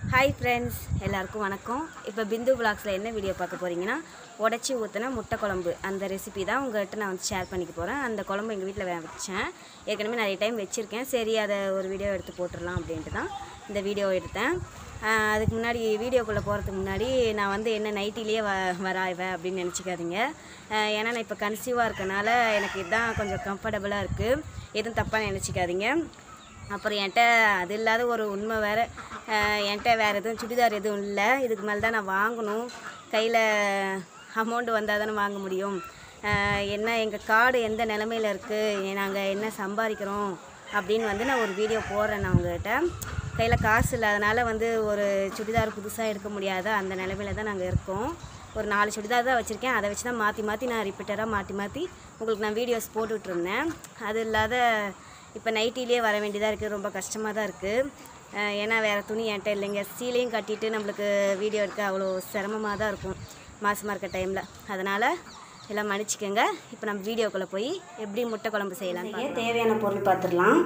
hi friends எல்லாருக்கும் வணக்கம் இப்போ பிந்து விளாக்ஸில் என்ன வீடியோ பார்க்க போகிறீங்கன்னா உடச்சி ஊற்றின முட்டை குழம்பு அந்த ரெசிபி தான் உங்கள்கிட்ட நான் வந்து ஷேர் பண்ணிக்க போகிறேன் அந்த குழம்பு எங்கள் வீட்டில் வச்சேன் ஏற்கனவே நிறைய டைம் வச்சுருக்கேன் சரி அதை ஒரு வீடியோ எடுத்து போட்டுடலாம் அப்படின்ட்டு தான் இந்த வீடியோ எடுத்தேன் ஆஹ் அதுக்கு முன்னாடி வீடியோக்குள்ளே போகிறதுக்கு முன்னாடி நான் வந்து என்ன நைட்டிலேயே வ வராய்வேன் அப்படின்னு நினச்சிக்காதீங்க ஆஹ் ஏன்னா நான் இப்போ கன்சீவாக இருக்கனால எனக்கு இதுதான் கொஞ்சம் கம்ஃபர்டபுளாக இருக்குது எதுவும் தப்பாக நினச்சிக்காதீங்க அப்புறம் என்கிட்ட அது இல்லாத ஒரு உண்மை வேறு என்கிட்ட வேறு எதுவும் சுடிதார் எதுவும் இல்லை இதுக்கு மேலே தான் நான் வாங்கணும் கையில் அமௌண்ட் வந்தால் தானே வாங்க முடியும் அஹ் என்ன எங்கள் கார்டு எந்த நிலமையில இருக்குது நாங்கள் என்ன சம்பாதிக்கிறோம் அப்படின்னு வந்து நான் ஒரு வீடியோ போடுறேன் நான் உங்கள்கிட்ட கையில் காசு இல்லாதனால வந்து ஒரு சுடிதார் புதுசாக எடுக்க முடியாத அந்த நிலமையில தான் நாங்கள் இருக்கோம் ஒரு நாலு சுடிதார் தான் வச்சுருக்கேன் அதை வச்சு தான் மாற்றி மாற்றி நான் ரிப்பீட்டராக மாற்றி மாற்றி உங்களுக்கு நான் வீடியோஸ் போட்டுட்ருந்தேன் அது இல்லாத இப்போ நைட்டிலேயே வர வேண்டியதாக இருக்குது ரொம்ப கஷ்டமாக தான் இருக்குது ஏன்னா வேறு துணி என்கிட்ட இல்லைங்க சீலையும் கட்டிட்டு நம்மளுக்கு வீடியோ எடுக்க அவ்வளோ சிரமமாக தான் இருக்கும் மாசமாக இருக்க டைமில் அதனால் எல்லாம் மன்னிச்சிக்கோங்க இப்போ நம்ம வீடியோக்குள்ளே போய் எப்படி முட்டை குழம்பு செய்யலாம் தேவையான பொருள் பார்த்துடலாம்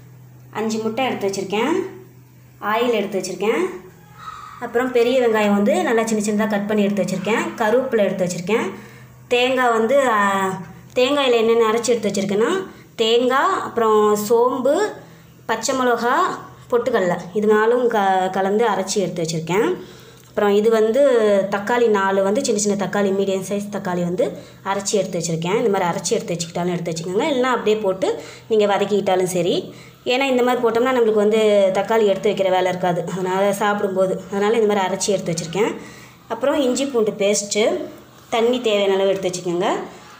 அஞ்சு முட்டை எடுத்து வச்சுருக்கேன் ஆயில் எடுத்து வச்சுருக்கேன் அப்புறம் பெரிய வெங்காயம் வந்து நல்லா சின்ன சின்னதாக கட் பண்ணி எடுத்து வச்சுருக்கேன் கருவேப்பிலை எடுத்து வச்சுருக்கேன் தேங்காய் வந்து ஆ, தேங்காயில் என்னென்ன அரைச்சி எடுத்து வச்சுருக்கேன்னா தேங்காய் அப்புறம் சோம்பு பச்சை மிளகா பொட்டுக்கடலை இது நாலும் க கலந்து அரைச்சி எடுத்து வச்சுருக்கேன் அப்புறம் இது வந்து தக்காளி நாலு வந்து சின்ன சின்ன தக்காளி மீடியம் சைஸ் தக்காளி வந்து அரைச்சி எடுத்து வச்சுருக்கேன் இந்த மாதிரி அரைச்சி எடுத்து வச்சுக்கிட்டாலும் எடுத்து வச்சுக்கோங்க இல்லைனா அப்படியே போட்டு நீங்கள் வதக்கிக்கிட்டாலும் சரி ஏன்னா இந்த மாதிரி போட்டோம்னா நம்மளுக்கு வந்து தக்காளி எடுத்து வைக்கிற வேலை இருக்காது அதனால் சாப்பிடும்போது அதனால் இந்த மாதிரி அரைச்சி எடுத்து வச்சுருக்கேன் அப்புறம் இஞ்சி பூண்டு பேஸ்ட்டு தண்ணி தேவையான அளவு எடுத்து வச்சுக்கோங்க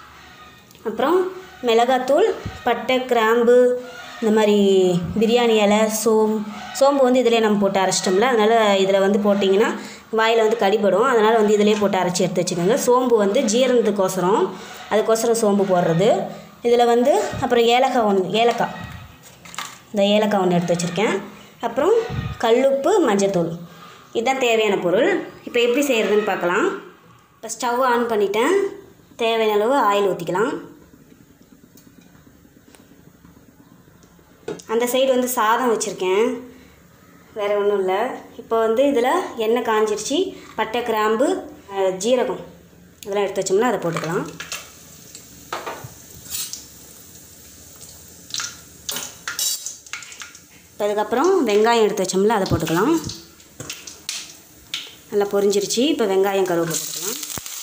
அப்புறம் மிளகாத்தூள் பட்டை கிராம்பு இந்த மாதிரி பிரியாணி இலை சோம் சோம்பு வந்து இதிலே நம்ம போட்டு அரைச்சிட்டோம்ல அதனால் இதில் வந்து போட்டிங்கன்னா வாயில் வந்து கடிபடும் அதனால் வந்து இதிலே போட்டு அரைச்சி எடுத்து வச்சுக்கோங்க சோம்பு வந்து ஜீரணத்துக்கோசரம் அதுக்கோசரம் சோம்பு போடுறது இதில் வந்து அப்புறம் ஏலக்காய் ஒன்று ஏலக்காய் இந்த ஏலக்காய் ஒன்று எடுத்து வச்சுருக்கேன் அப்புறம் கல்லுப்பு மஞ்சத்தூள் இதுதான் தேவையான பொருள் இப்போ எப்படி செய்கிறதுன்னு பார்க்கலாம் இப்போ ஸ்டவ் ஆன் பண்ணிட்டேன் தேவையான அளவு ஆயில் ஊற்றிக்கலாம் அந்த சைடு வந்து சாதம் வச்சுருக்கேன் வேறு ஒன்றும் இல்லை இப்போ வந்து இதில் எண்ணெய் காஞ்சிருச்சு பட்டை கிராம்பு அஹ், ஜீரகம் இதெல்லாம் எடுத்து வச்சோம்னா அதை போட்டுக்கலாம் இப்போ அதுக்கப்புறம் வெங்காயம் எடுத்து வச்சோம்ல அதை போட்டுக்கலாம் நல்லா பொரிஞ்சிருச்சு இப்போ வெங்காயம் கருவேப்பிலை போட்டுக்கலாம்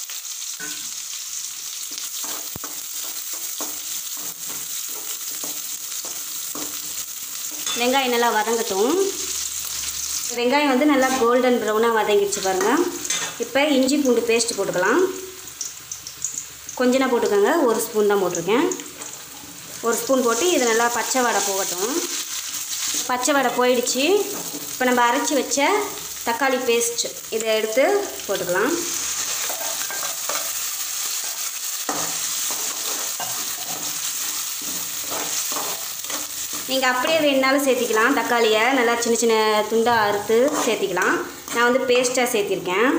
வெங்காயம் நல்லா வதங்கட்டும் வெங்காயம் வந்து நல்லா கோல்டன் ப்ரௌனாக வதங்கிடுச்சு பாருங்கள் இப்போ இஞ்சி பூண்டு பேஸ்ட் போட்டுக்கலாம் கொஞ்சமாக போட்டுக்கோங்க ஒரு ஸ்பூன் தான் போட்டிருக்கேன் ஒரு ஸ்பூன் போட்டு இது நல்லா பச்சை வடை போகட்டும் பச்சை வடை போயிடுச்சு இப்போ நம்ம அரைச்சி வச்ச தக்காளி பேஸ்ட் இதை எடுத்து போட்டுக்கலாம் நீங்கள் அப்படியே வேணுனாலும் சேர்த்திக்கலாம் தக்காளியை நல்லா சின்ன சின்ன துண்டாக அறுத்து சேர்த்திக்கலாம் நான் வந்து பேஸ்ட்டாக சேர்த்திருக்கேன்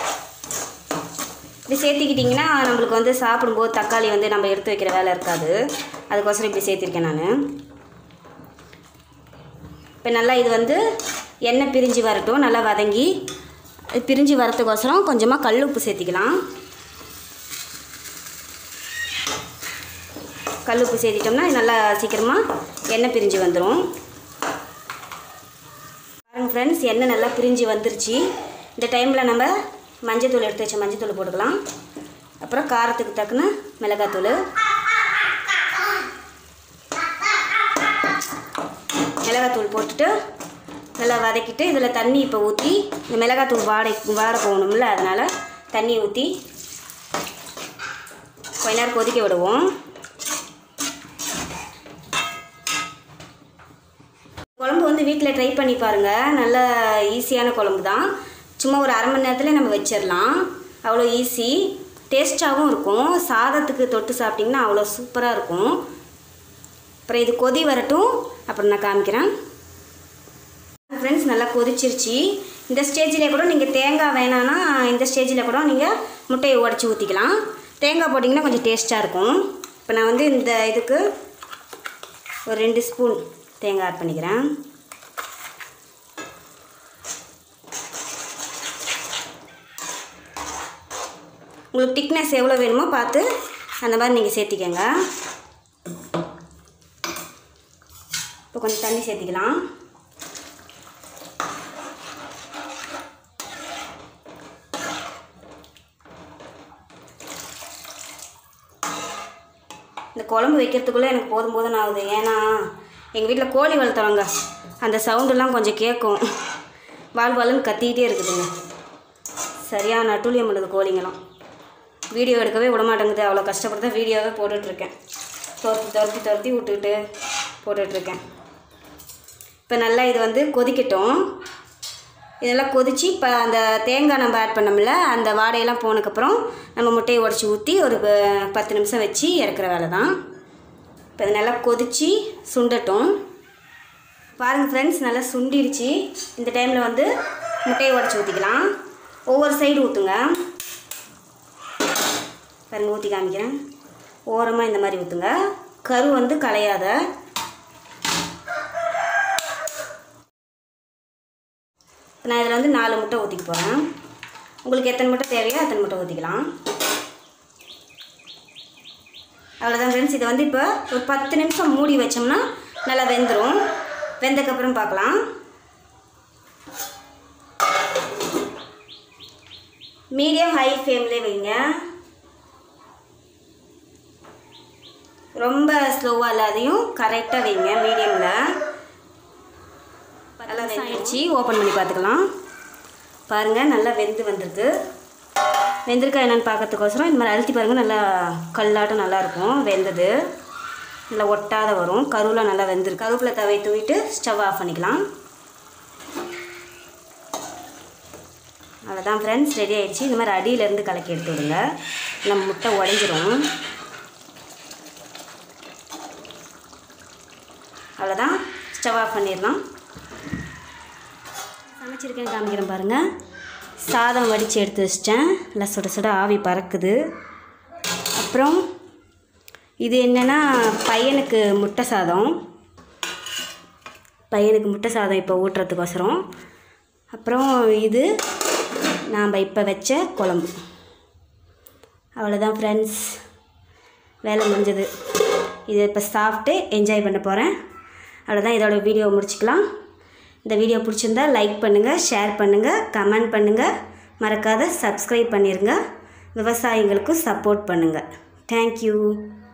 இப்படி சேர்த்திக்கிட்டிங்கன்னா நம்மளுக்கு வந்து சாப்பிடும்போது தக்காளி வந்து நம்ம எடுத்து வைக்கிற வேலை இருக்காது அதுக்கோசரம் இப்படி சேர்த்திருக்கேன் நான் இப்போ நல்லா இது வந்து எண்ணெய் பிரிஞ்சு வரட்டும் நல்லா வதங்கி இது பிரிஞ்சு வரத்துக்கோசரம் கொஞ்சமாக கல் உப்பு சேர்த்திக்கலாம் கல் உப்பு சேர்த்திட்டோம்னா இது நல்லா சீக்கிரமாக எண்ணெய் பிரிஞ்சு வந்துடும் பாருங்கள் ஃப்ரெண்ட்ஸ் எண்ணெய் நல்லா பிரிஞ்சு வந்துருச்சு இந்த டைமில் நம்ம மஞ்சத்தூள் எடுத்து வச்ச மஞ்சத்தூள் போட்டுக்கலாம் அப்புறம் காரத்துக்கு தக்கன மிளகாத்தூள் மிளகாத்தூள் போட்டுட்டு நல்லா வதக்கிட்டு இதில் தண்ணி இப்போ ஊற்றி இந்த மிளகாத்தூள் வாடை வாட போகணும்ல அதனால் தண்ணி ஊற்றி கொஞ்ச நேரம் கொதிக்க விடுவோம் குழம்பு வந்து வீட்டில் ட்ரை பண்ணி பாருங்கள் நல்ல ஈஸியான குழம்பு தான் சும்மா ஒரு அரை மணி நேரத்தில் நம்ம வச்சிடலாம் அவ்வளோ ஈஸி டேஸ்ட்டாகவும் இருக்கும் சாதத்துக்கு தொட்டு சாப்பிட்டிங்கன்னா அவ்வளோ சூப்பராக இருக்கும் அப்புறம் இது கொதி வரட்டும் அப்புறம் நான் காமிக்கிறேன் ஃப்ரெண்ட்ஸ் நல்லா கொதிச்சிருச்சு இந்த ஸ்டேஜில் கூட நீங்கள் தேங்காய் வேணான்னா இந்த ஸ்டேஜில் கூட நீங்கள் முட்டையை உடச்சி ஊற்றிக்கலாம் தேங்காய் போட்டிங்கன்னா கொஞ்சம் டேஸ்ட்டாக இருக்கும் இப்போ நான் வந்து இந்த இதுக்கு ஒரு ரெண்டு ஸ்பூன் தேங்காய் ஆட் பண்ணிக்கிறேன் உங்களுக்கு திக்னஸ் எவ்வளோ வேணுமோ பார்த்து அந்த மாதிரி நீங்கள் சேர்த்திக்கங்க இப்போ கொஞ்சம் தண்ணி சேர்த்திக்கலாம் இந்த குழம்பு வைக்கிறதுக்குள்ளே எனக்கு போதும் போதும் ஆகுது ஏன்னா எங்கள் வீட்டில் கோழி வளர்த்துறோங்க அந்த சவுண்டெல்லாம் கொஞ்சம் கேட்கும் வாழ் வாழ்னு கத்திக்கிட்டே இருக்குதுங்க சரியாக நட்டுலியம் பண்ணுது கோழிங்களாம் வீடியோ எடுக்கவே விட மாட்டேங்குது அவ்வளோ கஷ்டப்பட்டு தான் வீடியோவே போட்டுட்ருக்கேன் துரத்தி துரத்தி துரத்தி விட்டுக்கிட்டு போட்டுட்ருக்கேன் இப்போ நல்லா இது வந்து கொதிக்கட்டும் இதெல்லாம் கொதித்து இப்போ அந்த தேங்காய் நம்ம ஆட் பண்ணோம்ல அந்த வாடையெல்லாம் போனதுக்கப்புறம் நம்ம முட்டையை உடச்சி ஊற்றி ஒரு ப- பத்து நிமிஷம் வச்சு இறக்குற வேலை தான் இப்போ இது நல்லா கொதித்து சுண்டட்டும் பாருங்கள் ஃப்ரெண்ட்ஸ் நல்லா சுண்டிடுச்சு இந்த டைமில் வந்து முட்டையை உடச்சி ஊற்றிக்கலாம் ஒவ்வொரு சைடு ஊற்றுங்க பாருங்க ஊற்றி காமிக்கிறேன் ஓரமாக இந்த மாதிரி ஊற்றுங்க கரு வந்து கலையாத நான் இதில் வந்து நாலு முட்டை ஊற்றிக்க போகிறேன் உங்களுக்கு எத்தனை முட்டை தேவையோ அத்தனை முட்டை ஊற்றிக்கலாம் அவ்வளோதான் ஃப்ரெண்ட்ஸ் இதை வந்து இப்போ ஒரு பத்து நிமிஷம் மூடி வச்சோம்னா நல்லா வெந்துடும் வெந்தக்கப்புறம் பார்க்கலாம் மீடியம் ஹை ஃப்ளேம்லேயே வைங்க ரொம்ப ஸ்லோவாக இல்லாதையும் கரெக்டாக வைங்க மீடியமில் நல்லா வெந்துடுச்சு ஓப்பன் பண்ணி பார்த்துக்கலாம் பாருங்கள் நல்லா வெந்து வந்திருக்கு வெந்திருக்கா என்னென்னு பார்க்கறதுக்கோசரம் இந்த மாதிரி அழுத்தி பாருங்கள் நல்லா கல்லாட்டம் நல்லாயிருக்கும் வெந்தது நல்லா ஒட்டாத வரும் கருவில் நல்லா வெந்திருக்கு கருவேப்பிலை தவை தூவிட்டு ஸ்டவ் ஆஃப் பண்ணிக்கலாம் அவ்வளோதான் ஃப்ரெண்ட்ஸ் ரெடி ஆயிடுச்சு இந்த மாதிரி அடியிலேருந்து கலக்கி எடுத்து விடுங்க நம்ம முட்டை உடஞ்சிரும் அவ்வளோதான் ஸ்டவ் ஆஃப் பண்ணிடலாம் சமைச்சிருக்கேன் காமிக்கிறேன் பாருங்கள் சாதம் வடித்து எடுத்து வச்சிட்டேன் நல்லா சுட சுட ஆவி பறக்குது அப்புறம் இது என்னென்னா பையனுக்கு முட்டை சாதம் பையனுக்கு முட்டை சாதம் இப்போ ஊட்டுறதுக்கோசரம் அப்புறம் இது நாம் இப்போ வச்ச குழம்பு அவ்வளோதான் ஃப்ரெண்ட்ஸ் வேலை முடிஞ்சது இது இப்போ சாப்பிட்டு என்ஜாய் பண்ண போகிறேன் அவ்வளோதான் இதோட வீடியோ முடிச்சுக்கலாம் இந்த வீடியோ பிடிச்சிருந்தா லைக் பண்ணுங்கள் ஷேர் பண்ணுங்கள் கமெண்ட் பண்ணுங்கள் மறக்காத சப்ஸ்கிரைப் பண்ணிடுங்க விவசாயிகளுக்கும் சப்போர்ட் பண்ணுங்கள் தேங்க்யூ